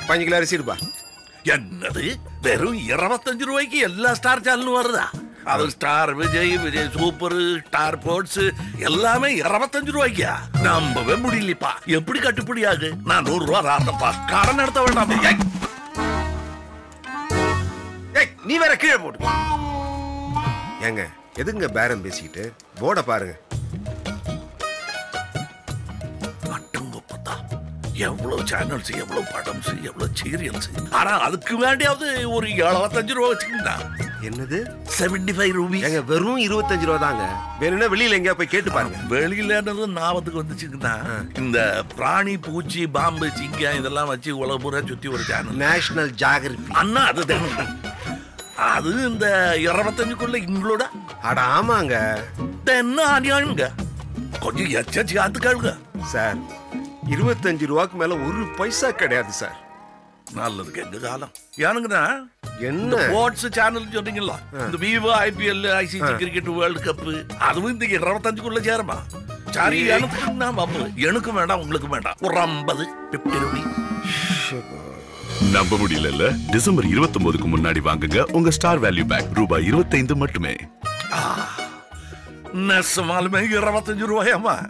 பதினஞ்சு கிலோ அரிசி இருப்பா என்னது வெறும் இருபத்தஞ்சு ரூபாய்க்கு எல்லா ஸ்டார் சேனலும் வருதா அது star Vijay Vijay super star sports எல்லாமே இருபத்தஞ்சு ரூபாய்க்கா நம்பவே முடியலப்பா எப்படி கட்டுப்படி ஆகு நான் நூறு ரூபா ராண்டப்பா கடன் நடத்த வேண்டாம் ஏய், ஏய் நீ வேற கீழே போட்டு ஏங்க எதுங்க பேரம் பேசிக்கிட்டு போர்டை பாருங்க அட்டுங்க பார்த்தா எவ்வளவு சேனல்ஸ் எவ்வளவு படம்ஸ் எவ்வளவு சீரியல்ஸ் ஆனா அதுக்கு வேண்டியாவது ஒரு எழுபத்தஞ்சு ரூபா வச்சுக்கிட்டா என்னது செவன்டி ஃபைவ் ரூபி ஏங்க வெறும் இருபத்தஞ்சு ரூபா தாங்க வேணும்னா வெளியில எங்கேயா போய் கேட்டு பாருங்க வெளியிலன்றது ஞாபகத்துக்கு வந்துச்சுங்கன்னா இந்த பிராணி பூச்சி பாம்பு சிங்கம் இதெல்லாம் வச்சு உலக பூரா சுத்தி ஒரு சேனல் நேஷனல் ஜாகிரபி அண்ணா அது தானே. அது இந்த இருபத்தஞ்சுக்குள்ள இங்களோட அட ஆமாங்க என்ன அநியாயங்க கொஞ்சம் எச்சாச்சு ஆத்துக்காளுங்க சார் இருபத்தஞ்சு ரூபாய்க்கு மேல ஒரு பைசா கிடையாது சார் நல்லதுக்கு எங்க காலம் ஏனுங்கண்ணா என்ன ஸ்போர்ட்ஸ் சேனல் சொன்னீங்களா இந்த Vivo IPL ICC cricket world cup அதுவும் இந்த இருபத்தஞ்சுக்குள்ள சேருமா சரி எனக்கு நான் பாப்பு எனக்கும் வேண்டாம் உங்களுக்கும் வேண்டாம் ஒரு ஐம்பது பிப்டி ரூபி நம்ப முடியல டிசம்பர் 29க்கு முன்னாடி வாங்குங்க உங்க ஸ்டார் வேல்யூ பேக் ரூபாய் 25 மட்டுமே நெசமாலுமே இருபத்தஞ்சு ரூபாயாமா